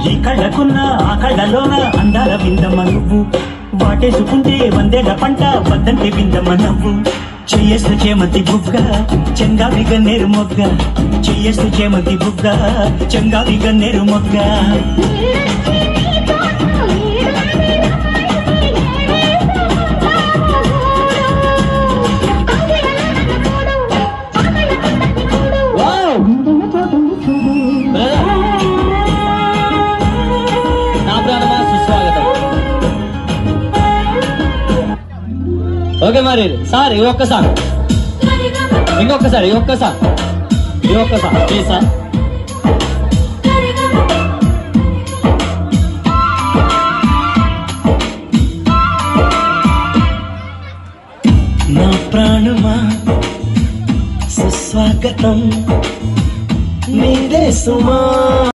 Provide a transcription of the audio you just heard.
ఈ కళ్ళకున్న ఆ కళ్ళలోన అందాల విందమ్మ నువ్వు వాటేసుకుంటే వందేళ్ల పంట వద్దంటే విందమ్మ నవ్వు చెయ్యేస్తు చేమంతి బుగ్గ చెంగావి గన్నేరు మొగ్గ చెయ్యేస్తు చేమంతి బుగ్గ చెంగావి గన్నేరు మొగ్గ వావ్ బ్రదర్ నా ప్రాణమా సుస్వాగతం ఓకే మరి సార్ ఈ ఒక్క సాంగ్ ఇంకొకసారి ఈ ఒక్క సాంగ్ ఈ ఒక్క సాంగ్ ప్లీజ్ సార్ నా ప్రాణమా సుస్వాగతం నీదే సుమా